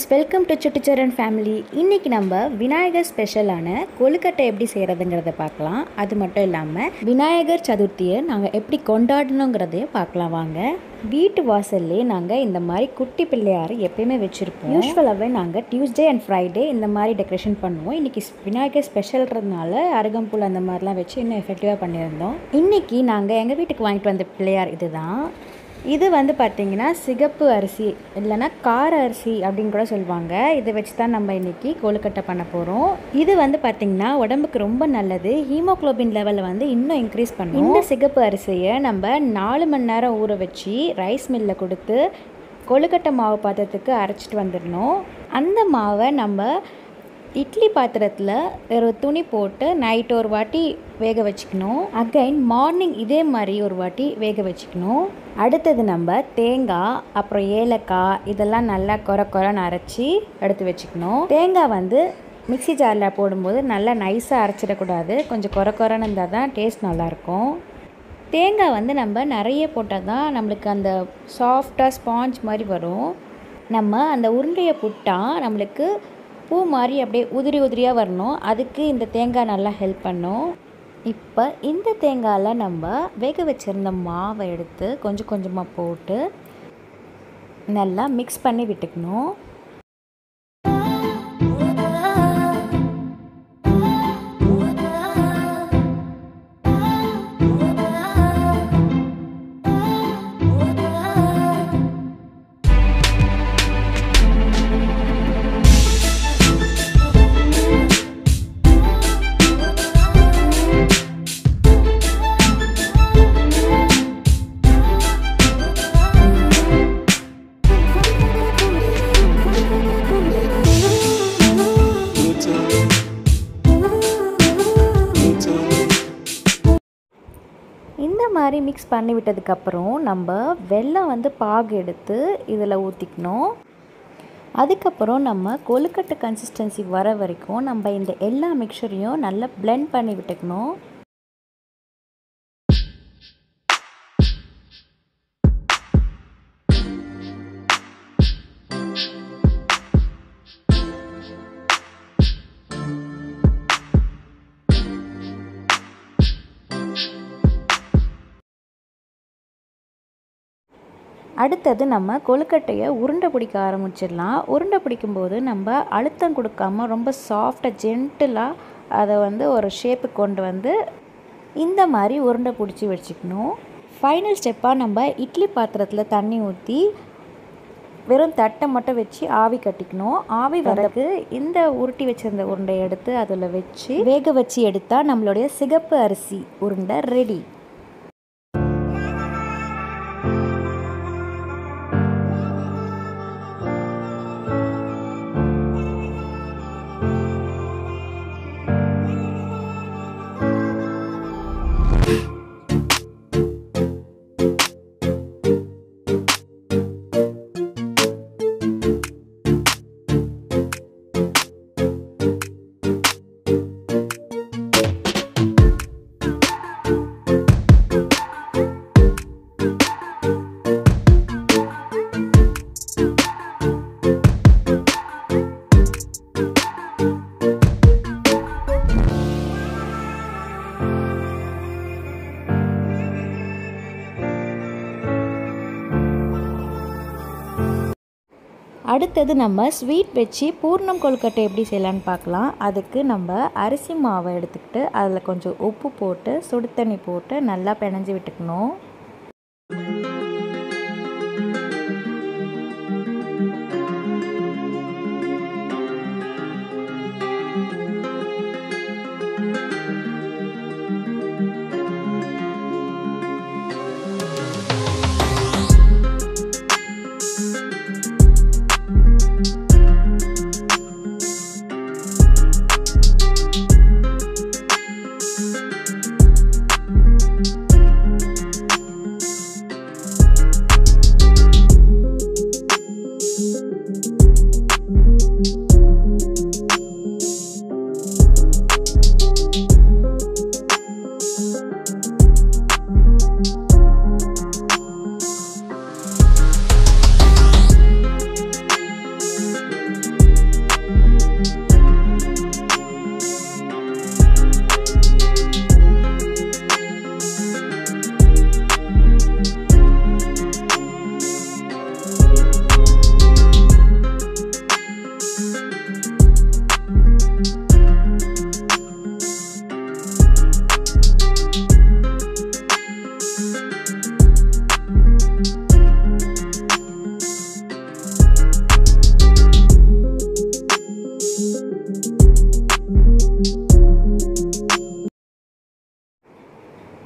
friends welcome to சுட்டுச்சரன் family இன்றைக்கி நம்ம விநாயகர் ஸ்பெஷலான கொழுக்கட்டை எப்படி செய்கிறதுங்கிறத பார்க்கலாம் அது மட்டும் இல்லாமல் விநாயகர் சதுர்த்தியை நாங்கள் எப்படி கொண்டாடணுங்கிறதையும் பார்க்கலாம் வாங்க வீட்டு வாசல்லே நாங்கள் இந்த மாதிரி குட்டி பிள்ளையார் எப்பயுமே வச்சுருப்போம் யூஸ்வலாகவே நாங்கள் டியூஸ்டே அண்ட் ஃப்ரைடே இந்த மாதிரி டெக்கரேஷன் பண்ணுவோம் இன்றைக்கி விநாயகர் ஸ்பெஷல்ன்றதுனால அருகம்புல் அந்த மாதிரிலாம் வச்சு இன்னும் எஃபெக்டிவாக பண்ணியிருந்தோம் இன்றைக்கி நாங்கள் எங்கள் வீட்டுக்கு வாங்கிட்டு வந்த பிள்ளையார் இதுதான் இது வந்து பார்த்திங்கன்னா சிகப்பு அரிசி இல்லைன்னா கார அரிசி அப்படின்னு கூட சொல்லுவாங்க இதை வச்சு தான் நம்ம இன்றைக்கி கொழுக்கட்டை பண்ண போகிறோம் இது வந்து பார்த்திங்கன்னா உடம்புக்கு ரொம்ப நல்லது ஹீமோக்ளோபின் லெவலை வந்து இன்னும் இன்க்ரீஸ் பண்ணும் இந்த சிகப்பு அரிசியை நம்ம நாலு மணி நேரம் ஊற வச்சு ரைஸ் மில்லில் கொடுத்து கொழுக்கட்டை மாவு பாத்திரத்துக்கு அரைச்சிட்டு வந்துடணும் அந்த மாவை நம்ம இட்லி பாத்திரத்தில் ஒரு துணி போட்டு நைட் ஒரு வாட்டி வேக வச்சுக்கணும் அகைன் மார்னிங் இதே மாதிரி ஒரு வாட்டி வேக வச்சுக்கணும் அடுத்தது நம்ம தேங்காய் அப்புறம் ஏலக்காய் இதெல்லாம் நல்லா கொர கொரன்னு அரைச்சி எடுத்து வச்சுக்கணும் தேங்காய் வந்து மிக்சி ஜாரில் போடும்போது நல்லா நைஸாக அரைச்சிடக்கூடாது கொஞ்சம் கொர கொரன்னு இருந்தால் தான் டேஸ்ட் நல்லாயிருக்கும் தேங்காய் வந்து நம்ம நிறைய போட்டால் தான் நம்மளுக்கு அந்த சாஃப்டாக ஸ்பாஞ்ச் மாதிரி வரும் நம்ம அந்த உருண்டையை புட்டால் நம்மளுக்கு பூ மாதிரி அப்படியே உதிரி உதிரியாக வரணும் அதுக்கு இந்த தேங்காய் நல்லா ஹெல்ப் பண்ணும் இப்போ இந்த தேங்காயில் நம்ம வேக வச்சுருந்த மாவை எடுத்து கொஞ்சம் கொஞ்சமாக போட்டு நல்லா மிக்ஸ் பண்ணி விட்டுக்கணும் இந்த மாதிரி மிக்ஸ் பண்ணி விட்டதுக்கப்புறம் நம்ம வெல்லம் வந்து பாகு எடுத்து இதில் ஊற்றிக்கணும் அதுக்கப்புறம் நம்ம கொழுக்கட்டை கன்சிஸ்டன்சி வர வரைக்கும் நம்ம இந்த எல்லா மிக்சரையும் நல்லா பிளெண்ட் பண்ணி விட்டுக்கணும் அடுத்தது நம்ம கொழுக்கட்டையை உருண்டை பிடிக்க ஆரம்பிச்சிடலாம் உருண்டை பிடிக்கும்போது நம்ம அழுத்தம் கொடுக்காம ரொம்ப சாஃப்டாக ஜென்டிலாக அதை வந்து ஒரு ஷேப்புக்கு கொண்டு வந்து இந்த மாதிரி உருண்டை பிடிச்சி வச்சுக்கணும் ஃபைனல் ஸ்டெப்பாக நம்ம இட்லி பாத்திரத்தில் தண்ணி ஊற்றி வெறும் தட்டை மட்டும் வச்சு ஆவி கட்டிக்கணும் ஆவி வரக்கு இந்த உருட்டி வச்சிருந்த உருண்டையை எடுத்து அதில் வச்சு வேக வச்சு எடுத்தால் நம்மளுடைய சிகப்பு அரிசி உருண்டை ரெடி அடுத்தது நம்ம ஸ்வீட் வச்சு பூர்ணம் கொழுக்கட்டை எப்படி செய்யலான்னு பார்க்கலாம் அதுக்கு நம்ம அரிசி மாவை எடுத்துக்கிட்டு அதில் கொஞ்சம் உப்பு போட்டு சுடு தண்ணி போட்டு நல்லா பிணைஞ்சு விட்டுக்கணும்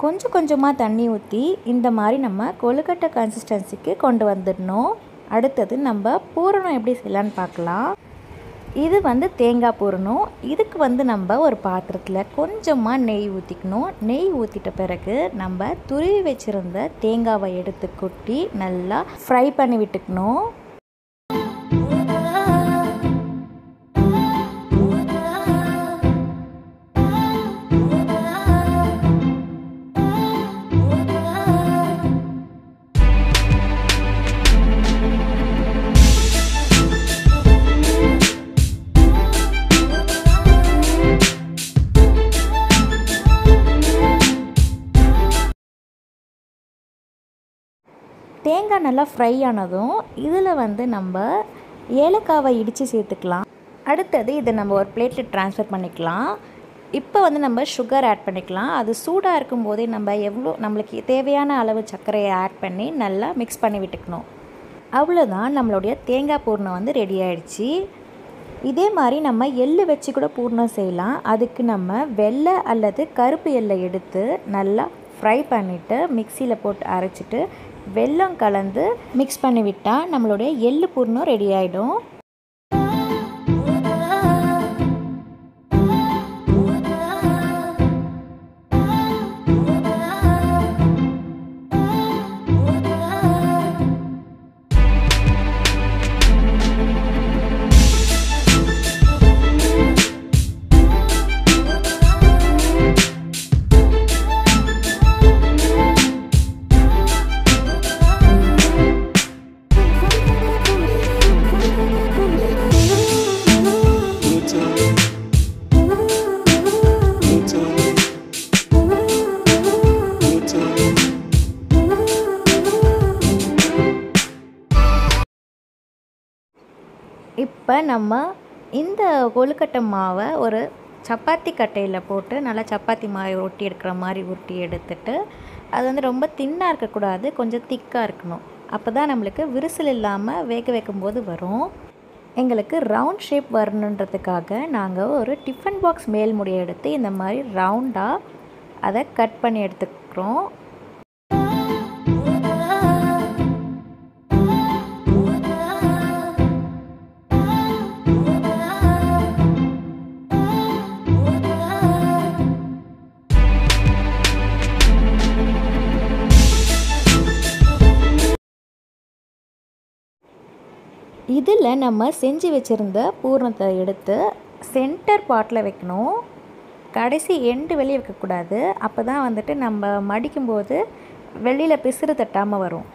கொஞ்சம் கொஞ்சமாக தண்ணி ஊற்றி இந்த மாதிரி நம்ம கொழுக்கட்டை கன்சிஸ்டன்சிக்கு கொண்டு வந்துடணும் அடுத்தது நம்ம பூரணம் எப்படி செய்யலான்னு பார்க்கலாம் இது வந்து தேங்காய் பூரணம் இதுக்கு வந்து நம்ம ஒரு பாத்திரத்தில் கொஞ்சமாக நெய் ஊற்றிக்கணும் நெய் ஊற்றிட்ட பிறகு நம்ம துருவி வச்சுருந்த தேங்காவை எடுத்து கொட்டி நல்லா ஃப்ரை பண்ணி விட்டுக்கணும் தேங்காய் நல்லா ஃப்ரை ஆனதும் இதில் வந்து நம்ம ஏலக்காவை இடித்து சேர்த்துக்கலாம் அடுத்தது இதை நம்ம ஒரு பிளேட்டில் ட்ரான்ஸ்ஃபர் பண்ணிக்கலாம் இப்போ வந்து நம்ம சுகர் ஆட் பண்ணிக்கலாம் அது சூடாக இருக்கும்போதே நம்ம எவ்வளோ நம்மளுக்கு தேவையான அளவு சர்க்கரையை ஆட் பண்ணி நல்லா மிக்ஸ் பண்ணி விட்டுக்கணும் அவ்வளோதான் நம்மளுடைய தேங்காய் பூர்ணம் வந்து ரெடி ஆயிடுச்சு இதே மாதிரி நம்ம எள்ளு வச்சு கூட பூர்ணம் செய்யலாம் அதுக்கு நம்ம வெள்ளை அல்லது கருப்பு எள்ளை எடுத்து நல்லா ஃப்ரை பண்ணிவிட்டு மிக்சியில் போட்டு அரைச்சிட்டு வெல்லம் கலந்து மிக்ஸ் பண்ணி விட்டால் நம்மளுடைய எள்ளு பூர்ணம் ரெடி ஆகிடும் இப்போ நம்ம இந்த கொழுக்கட்டை மாவை ஒரு சப்பாத்தி கட்டையில் போட்டு நல்லா சப்பாத்தி மாவை ஒட்டி எடுக்கிற மாதிரி உருட்டி எடுத்துட்டு அது வந்து ரொம்ப தின்னாக இருக்கக்கூடாது கொஞ்சம் திக்காக இருக்கணும் அப்போ தான் நம்மளுக்கு விரிசல் இல்லாமல் வேக வைக்கும்போது வரும் எங்களுக்கு ரவுண்ட் ஷேப் வரணுன்றதுக்காக நாங்கள் ஒரு டிஃபன் பாக்ஸ் மேல் முடியை எடுத்து இந்த மாதிரி ரவுண்டாக அதை கட் பண்ணி எடுத்துக்கிறோம் இதில் நம்ம செஞ்சு வச்சுருந்த பூர்ணத்தை எடுத்து சென்டர் பாட்டில் வைக்கணும் கடைசி எண்டு வெளியே வைக்கக்கூடாது அப்போ தான் வந்துட்டு நம்ம மடிக்கும்போது வெளியில் பிசுறு தட்டாமல் வரும்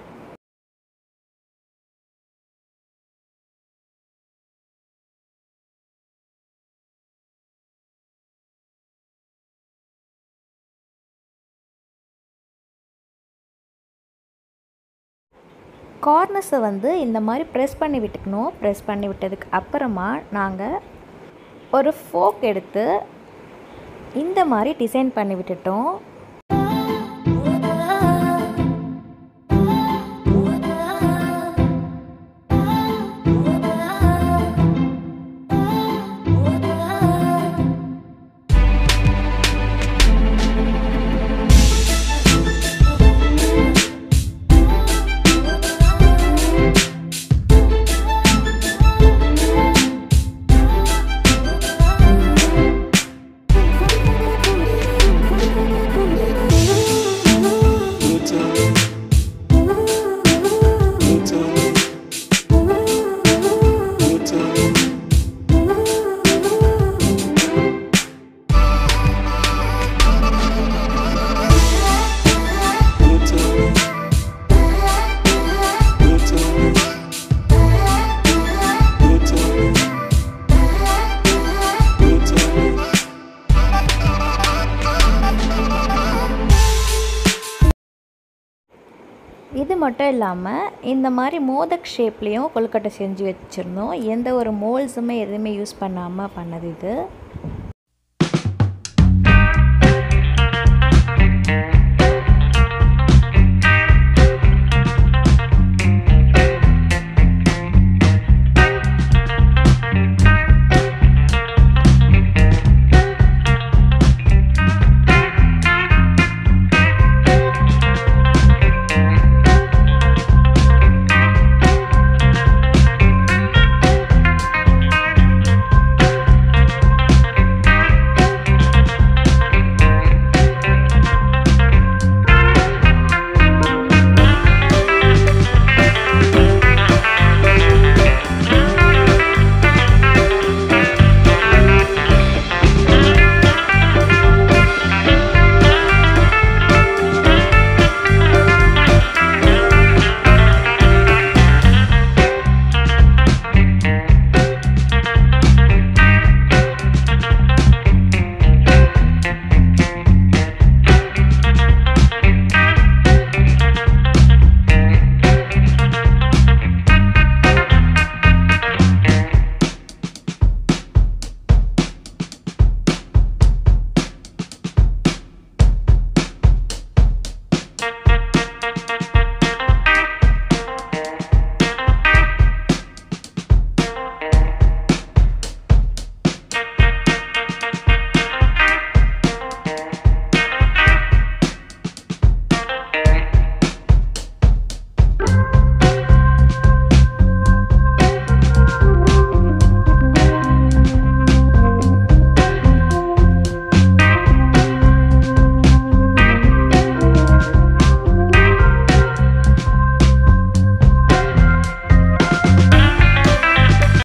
கார்னர்ஸை வந்து இந்த மாதிரி ப்ரெஸ் பண்ணி விட்டுக்கணும் ப்ரெஸ் பண்ணி விட்டதுக்கு அப்புறமா நாங்கள் ஒரு ஃபோக் எடுத்து இந்த மாதிரி டிசைன் பண்ணி விட்டுட்டோம் இது மட்டும் இல்லாமல் இந்த மாதிரி மோதக் ஷேப்லேயும் கொழுக்கட்டை செஞ்சு வச்சுருந்தோம் எந்த ஒரு மோல்ஸுமே எதுவுமே யூஸ் பண்ணாமல் பண்ணது இது